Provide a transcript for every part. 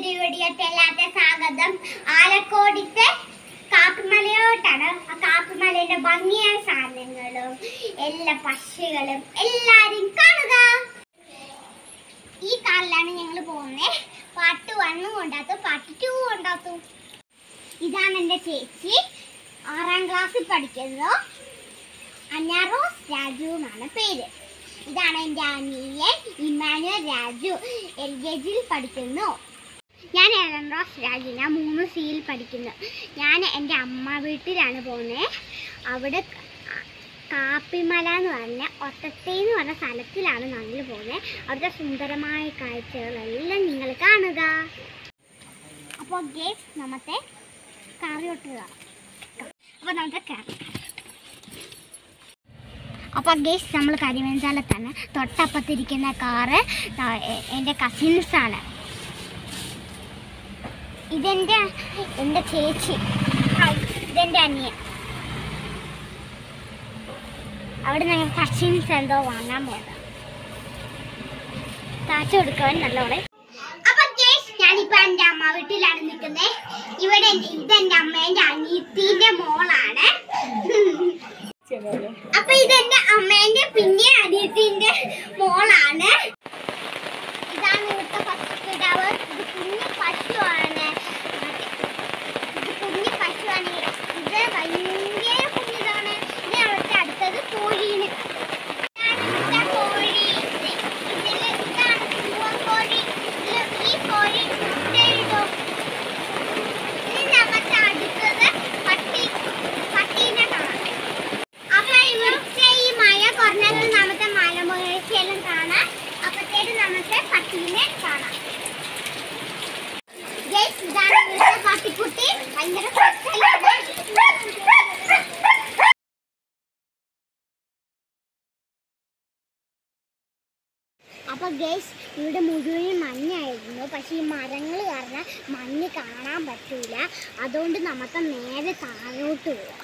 വീഡിയോത്തെ എല്ലാവർക്കും സ്വാഗതം ആലക്കോടിത്തെ കാപ്പിമലയോട്ടാണ് ആ കാപ്പിമലയുടെ ഭംഗിയായ സാധനങ്ങളും എല്ലാ പക്ഷികളും എല്ലാരും കാണുക ഈ കാറിലാണ് ഞങ്ങൾ പോകുന്നത് പാട്ട് വണ്ണും കൊണ്ടാത്തു പാട്ട് ടൂ കൊണ്ടാത്തു ഇതാണ് എൻ്റെ ചേച്ചി ആറാം ക്ലാസ്സിൽ പഠിക്കുന്നു അന്നാറോസ് രാജു എന്നാണ് പേര് ഇതാണ് എൻ്റെ അനിയൻ ഇമാനുവൽ രാജു എൽ കെ ജിയിൽ പഠിക്കുന്നു ഞാൻ ഏഴാം ക്ലാസ് രാജു ഞാൻ മൂന്ന് സിയിൽ പഠിക്കുന്നു ഞാൻ എൻ്റെ അമ്മ വീട്ടിലാണ് പോകുന്നത് അവിടെ ക- കാപ്പിമല എന്ന് പറഞ്ഞ ഒത്തത്തെ എന്ന് പറഞ്ഞ സ്ഥലത്തിലാണ് ഞങ്ങൾ പോകുന്നത് അവിടുത്തെ സുന്ദരമായ കാഴ്ചകളെല്ലാം നിങ്ങൾ കാണുക അപ്പോൾ ഗേസ് നമ്മത്തെ കാറിലോട്ട് കയറാം അപ്പോൾ നമുക്ക് കയറാം അപ്പോൾ ഗേസ് നമ്മൾ കരിമഞ്ചാലത്താണ് തൊട്ടപ്പത്തിരിക്കുന്ന കാറ് ദാ- എ- എൻ്റെ കസിൻസാണ് ഇതെൻ്റെ എൻ്റെ ചേച്ചി ഹായ് ഇതെൻ്റെ അനിയൻ അവിടെ ഞങ്ങൾ കസിൻസ് എന്തോ വാങ്ങാൻ പോയത് കാച്ചു കൊടുക്കാൻ നല്ലോളെ അപ്പൊ ഗേസ് ഞാനിപ്പോ എന്റെ അമ്മ വീട്ടിലാണ് നിൽക്കുന്നത് ഇവിടെ എന്റെ- ഇതെന്റെ അമ്മേന്റെ അനിയത്തിന്റെ മോളാണ് അപ്പൊ ഇതെന്റെ അമ്മേന്റെ പിന്നെ അനിയത്തിന്റെ മോളാണ് ഇതാണ് ഇവിടുത്തെ പശുക്കിടാവ് ഇത് കുഞ്ഞു പശുവാണ് ഇത് കുഞ്ഞു പശുവാണ് ഇത് ഭയങ്കര കുഞ്ഞിതാണ് ഇനി അവിടുത്തെ അടുത്തത് കോഴീന് ഇതാണ് ഇവിടുത്തെ കോഴി ഇത് ഇതില് ഇതാണ് പൂവൻകോഴി ഇതില് ഈ കോഴി മുട്ടയിടും ഇനി നമുക്ക് അടുത്തത് പട്ടി പട്ടീനെ കാണാം അപ്പൊ ഇവിടുത്തെ ഈ മഴ കുറഞ്ഞത് നമുക്ക് മലമുഴച്ചെല്ലാം കാണാം അപ്പത്തേക്ക് നമുക്ക് പട്ടീനെ കാണാം Guys, ഇതാണ് ഇവിടുത്തെ പട്ടിക്കുട്ടി ഭയങ്കര കൊച്ചലാണ്. അപ്പൊ ഗേസ് ഇവിടെ മുഴുവൻ മഞ്ഞായിരുന്നു പക്ഷെ ഈ മരങ്ങൾ കാരണം മഞ്ഞ് കാണാൻ പറ്റൂല അതുകൊണ്ട് നമുക്ക് നേരെ താഴോട്ട് പോവാം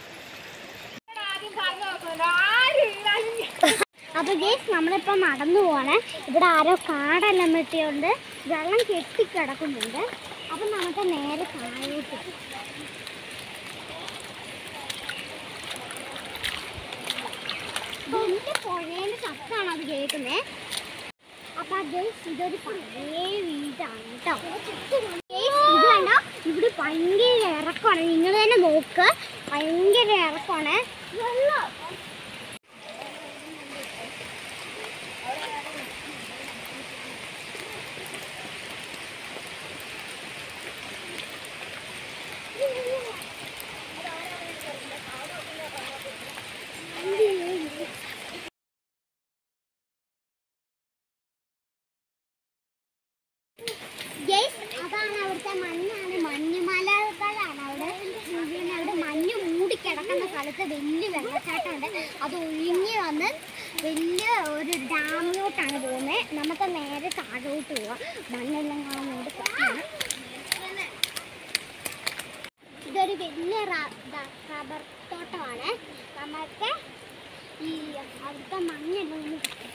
അപ്പൊ ഗേസ് നമ്മളിപ്പോ നടന്നു പോവാണ് ഇവിടെ ആരോ കാടെല്ലാം വെട്ടിയോണ്ട് വെള്ളം കെട്ടിക്കിടക്കുന്നുണ്ട് അപ്പൊ നമുക്ക് നേരെ താഴോട്ട് പോവാം. വലിയ പുഴേന്റെ ശബ്ദമാണ് അത് കേൾക്കുന്നത് അപ്പൊ ഗേസ് ഇതൊരു പഴയ വീടാണ് കേട്ടോ ഗേസ് ഇത് കണ്ടോ ഇവിടെ ഭയങ്കര ഇറക്കമാണ് നിങ്ങൾ തന്നെ നോക്ക് ഭയങ്കര ഇറക്കമാണ് വെള്ളം Guys, അതാണ് അവിടുത്തെ മഞ്ഞാണ് മഞ്ഞുമലകളാണ് അവിടെ മുഴുവൻ അവിടെ മഞ്ഞ് മൂടിക്കിടക്കുന്ന സ്ഥലത്ത് വലിയ വെള്ളച്ചാട്ടമുണ്ട് അത് ഒഴിഞ്ഞ് വന്ന് വലിയ ഒരു ഡാമിലോട്ടാണ് പോകുന്നത് നമുക്ക് നേരെ താഴോട്ട് പോവാം മണ്ണെല്ലാം കാണാൻ വേണ്ടി പറ്റുന്നു ഇതൊരു വലിയ റ- ദ- റബ്ബർ തോട്ടമാണ് നമുക്ക് ഈ അവിടുത്തെ മഞ്ഞെല്ലാം ഒന്ന്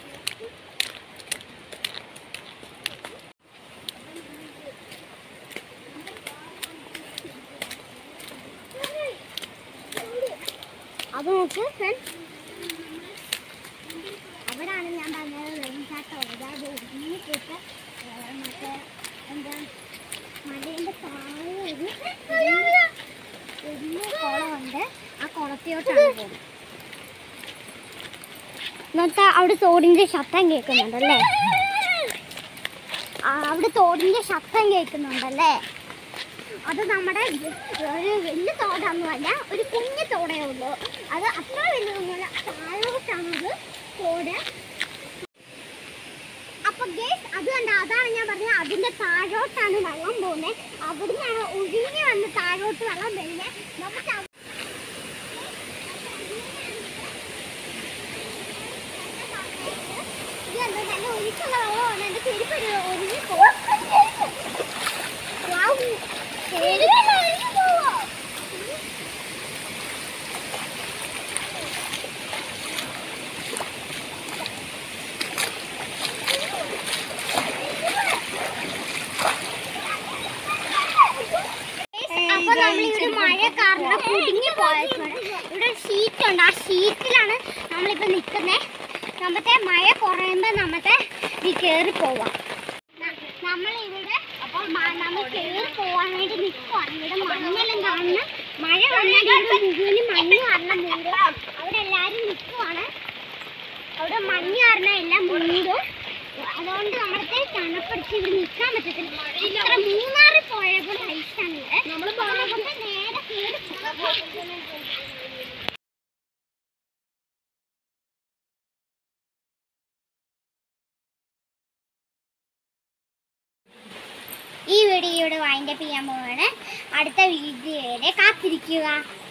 അത് നോക്ക് ഫ്രണ്ട്സ് അവിടാണ് ഞാൻ പറഞ്ഞത് വെള്ളച്ചാട്ടം അതായത് ഒഴിഞ്ഞു പോയിട്ട് ഏഹ്, മറ്റേ എന്താ മലയുടെ താഴെ ഒരു വലിയ- വലിയ കുളമുണ്ട് ആ കുളത്തിലോട്ടാണ് പോകുന്നത് എന്നിട്ട് അവിടെ തോടിന്റെ ശബ്ദം കേൾക്കുന്നുണ്ടല്ലേ ആ, അവിടെ തോടിന്റെ ശബ്ദം കേൾക്കുന്നുണ്ടല്ലേ അത് നമ്മുടെ ഒരു വലിയ തോടൊന്നുമല്ല ഒരു കുഞ്ഞു തോടേ ഉള്ളൂ അത് അത്ര വലിയൊന്നുമല്ല താഴോട്ടാണത് തോട് അപ്പൊ ഗേസ് അത് കണ്ട അതാണ് ഞാൻ പറഞ്ഞത് അതിന്റെ താഴോട്ടാണ് വെള്ളം പോകുന്നത് അവിടുന്നാണ് ഒഴിഞ്ഞു വന്ന് താഴോട്ട് വെള്ളം വരുന്നത് നമുക്ക് അവ- ഇത് കണ്ടോ, നല്ല ഒഴുക്കുള്ള വെള്ളമാണ് എന്റെ ചെരുപ്പ് ഒഴുകി പോകും Wow. ചെരുപ്പ് ഒഴുകി പോവോ ഉണ്ട് ആ ഷീറ്റിലാണ് നമ്മളിപ്പോൾ നിൽക്കുന്നത് നമ്മത്തെ മഴ കുറയുമ്പോൾ നമ്മത്തെ ഈ കയറി പോവാം നമ്മളിവിടെ അപ്പോൾ നമ്മൾ കയറി പോവാൻ വേണ്ടി നിൽക്കുവാണ് ഇവിടെ മണ്ണെല്ലാം കാണുന്ന മഴ വന്നാൽ ഇവിടെ മുഴുവനും മണ്ണ് കാരണം മൂടും അവിടെ എല്ലാവരും നിൽക്കുവാണ് അവിടെ മഞ്ഞ് കാരണം എല്ലാം മൂടും അതുകൊണ്ട് നമ്മുടെ തണുപ്പടിച്ച് ഇവിടെ നിൽക്കാൻ പറ്റത്തില്ല ഇത്ര മൂന്നാറിൽ പോയ പോലെ ഐസാണ് ഇവിടെ നമ്മൾ നമുക്ക് നേരെ കയറി പോകാം ഈ വീഡിയോ ഇവിടെ വൈൻഡപ്പ് ചെയ്യാൻ പോവാണ് അടുത്ത വീഡിയോ വരെ കാത്തിരിക്കുക